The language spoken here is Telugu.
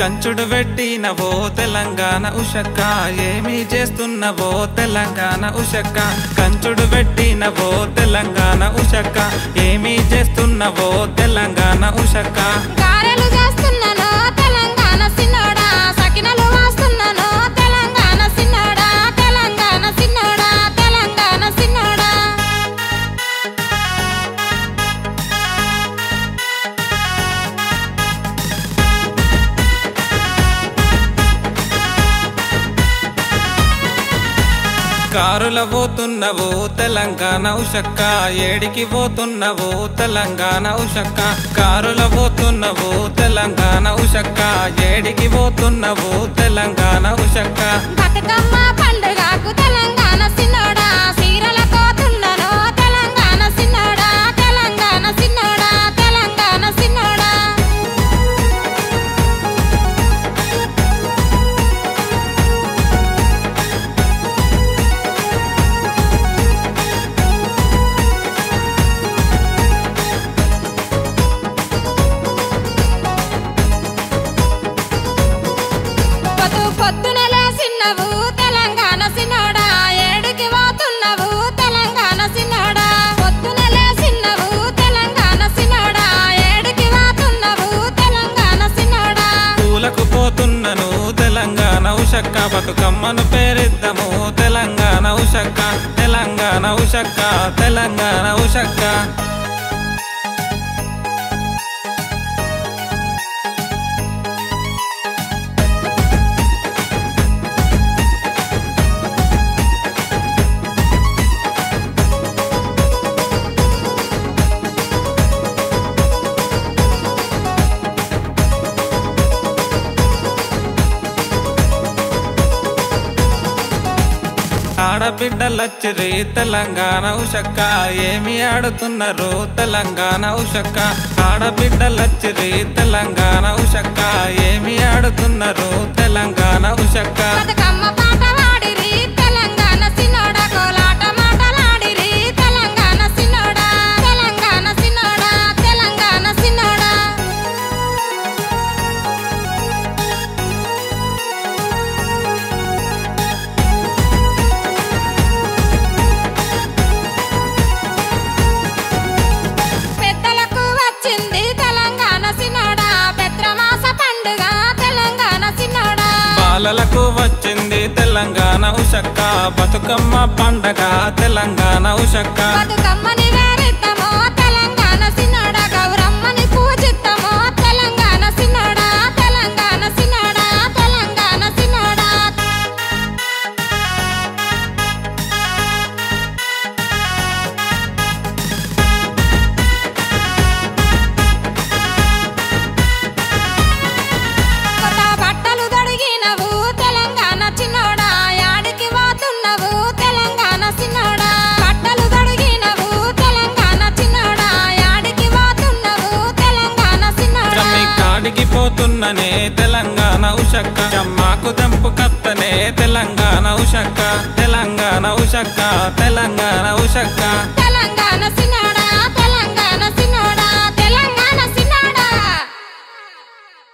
కంచుడు పెట్టినవో తెలంగాణ ఉషక్క ఏమి చేస్తున్నవో తెలంగాణ ఉషక్క కంచుడు పెట్టినవో తెలంగాణ ఉషక్క ఏమి చేస్తున్నవో తెలంగాణ ఉషక్క గారెలు చేస్తున్నాను తెలంగాణ సిన్నోడా సకినలు వాస్తున్నాను తెలంగాణ సిన్నోడా తెలంగాణ సిన్నోడా తెలంగాణ సిన్నోడా కారుల పోతున్నవో తెలంగాణ ఉషక్క ఏడికి పోతున్నవో తెలంగాణ ఉషక్క కారుల పోతున్నవో తెలంగాణ ఉషక్క ఏడికి పోతున్నవో తెలంగాణ ఉషక్క బతుకమ్మ పండుగకు తెలంగాణ సిన్నోడా సీరల పోతున్నాను తెలంగాణ సిన్నోడా తెలంగాణ సిన్నోడా తెలంగాణ సిన్నోడా పొద్దు పొద్దున లేసిన్నవు తెలంగాణ సిన్నోడా ఏడుకి పోతున్నవు తెలంగాణ సిన్నోడా పొద్దున లేసిన్నవు తెలంగాణ సిన్నోడా ఏడుకి పోతున్నవు తెలంగాణ సిన్నోడా పూలకు పోతున్నను తెలంగాణ ఉషక్క బతుకమ్మను పేరిద్దాము తెలంగాణ ఉషక్క తెలంగాణ ఉషక్క తెలంగాణ ఉషక్క ఆడబిడ్డలచ్చిరి తెలంగాణ ఉషక్క ఏమి ఆడుతున్నారు తెలంగాణ ఉషక్క ఆడబిడ్డలచ్చిరి తెలంగాణ ఉషక్క ఏమి ఆడుతున్నారు తెలంగాణ ఉషక్క బతుకమ్మ పాట వాడిరి తెలంగాణ సిన్నోడా కోలాట మాటలాడిరి తెలంగాణ సిన్నోడా తెలంగాణ సిన్నోడా తెలంగాణ సిన్నోడా పెద్దలకు వచ్చింది తెలంగాణ సిన్నోడా పెత్రమాస పండుగ తెలంగాణ సిన్నోడా బాలలకు వచ్చింది తెలంగాణ ఉషక్క బతుకమ్మ పండగ తెలంగాణ ఉషక్క బతుకమ్మని వేరిద్దామో తెలంగాణ సిన్నోడా గౌరమ్మని పూజిద్దామో తెలంగాణ సిన్నోడా తెలంగాణ సిన్నోడా తెలంగాణ సిన్నోడా కొత్త బట్టలు తొడిగినవు తెలంగాణ చిన్నోడా యాడికి పోతున్నవు తెలంగాణ సిన్నోడా బట్టలు తొడిగినవు తెలంగాణ చిన్నోడా యాడికి పోతున్నవు తెలంగాణ సిన్నోడా జమ్మి కాడికి పోతున్ననే తెలంగాణ ఉషక్క జమ్మాకు తెంపు కత్తనే తెలంగాణ ఉషక్క తెలంగాణ ఉషక్క తెలంగాణ ఉషక్క